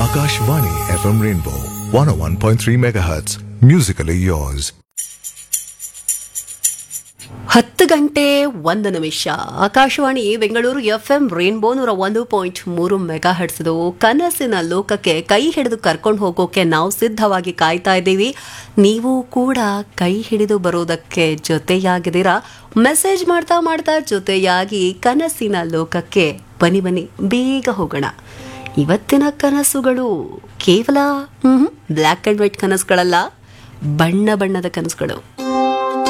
Akashvani FM Rainbow 101.3 MHz. Musically yours. ಹತ್ತು ಗಂಟೆ ಒಂದು ನಿಮಿಷ Akashvani Bengaluru F M rainbow ನೂರ ಒಂದು ಪಾಯಿಂಟ್ ಮೂರು ಮೆಗಾ ಹಡ್ಸದು ಕನಸಿನ ಲೋಕಕ್ಕೆ ಕೈ ಹಿಡಿದು ಕರ್ಕೊಂಡು ಹೋಗೋಕೆ ನಾವು ಸಿದ್ಧವಾಗಿ ಕಾಯ್ತಾ ಇದ್ದೀವಿ ನೀವು ಕೂಡ ಕೈ ಹಿಡಿದು ಬರೋದಕ್ಕೆ ಜೊತೆಯಾಗಿದ್ದೀರಾ ಮೆಸೇಜ್ ಮಾಡ್ತಾ ಮಾಡ್ತಾ ಜೊತೆಯಾಗಿ ಕನಸಿನ ಲೋಕಕ್ಕೆ ಬನ್ನಿ ಬನ್ನಿ ಬೇಗ ಹೋಗೋಣ ಇವತ್ತಿನ ಕನಸುಗಳು ಕೇವಲ ಬ್ಲ್ಯಾಕ್ ಆ್ಯಂಡ್ ವೈಟ್ ಕನಸುಗಳಲ್ಲ ಬಣ್ಣ ಬಣ್ಣದ ಕನಸುಗಳು